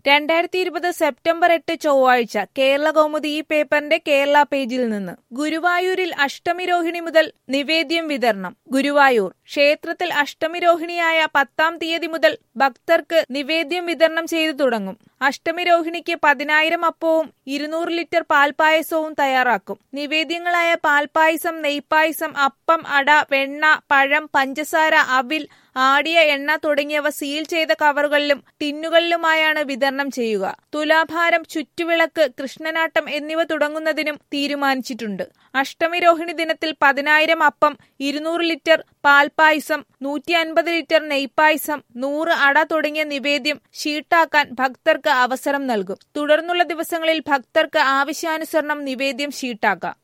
രണ്ടായിരത്തി ഇരുപത് സെപ്റ്റംബർ എട്ട് ചൊവ്വാഴ്ച കേരള കൗമുദി ഈ പേപ്പറിന്റെ കേരള പേജിൽ നിന്ന് ഗുരുവായൂരിൽ അഷ്ടമി രോഹിണി മുതൽ നിവേദ്യം വിതരണം ഗുരുവായൂർ ക്ഷേത്രത്തിൽ അഷ്ടമി രോഹിണിയായ പത്താം തീയതി മുതൽ ഭക്തർക്ക് നിവേദ്യം വിതരണം ചെയ്തു തുടങ്ങും അഷ്ടമി രോഹിണിക്ക് പതിനായിരം അപ്പവും ഇരുന്നൂറ് ലിറ്റർ പാൽപായസവും തയ്യാറാക്കും നിവേദ്യങ്ങളായ പാൽപായസം നെയ്പായസം അപ്പം അട വെണ്ണ പഴം പഞ്ചസാര അവിൽ ആടിയ എണ്ണ തുടങ്ങിയവ സീൽ ചെയ്ത കവറുകളിലും ടിന്നുകളിലുമായാണ് വിതരണം ചെയ്യുക തുലാഭാരം ചുറ്റുവിളക്ക് കൃഷ്ണനാട്ടം എന്നിവ തുടങ്ങുന്നതിനും തീരുമാനിച്ചിട്ടുണ്ട് അഷ്ടമി രോഹിണി ദിനത്തിൽ പതിനായിരം അപ്പം ഇരുന്നൂറ് ലിറ്റർ പാൽപായസം നൂറ്റി അൻപത് ലിറ്റർ നെയ്പായസം നൂറ് അട തുടങ്ങിയ നിവേദ്യം ഷീട്ടാക്കാൻ ഭക്തർക്ക് അവസരം നൽകും തുടർന്നുള്ള ദിവസങ്ങളിൽ ഭക്തർക്ക് ആവശ്യാനുസരണം നിവേദ്യം ഷീട്ടാക്കാം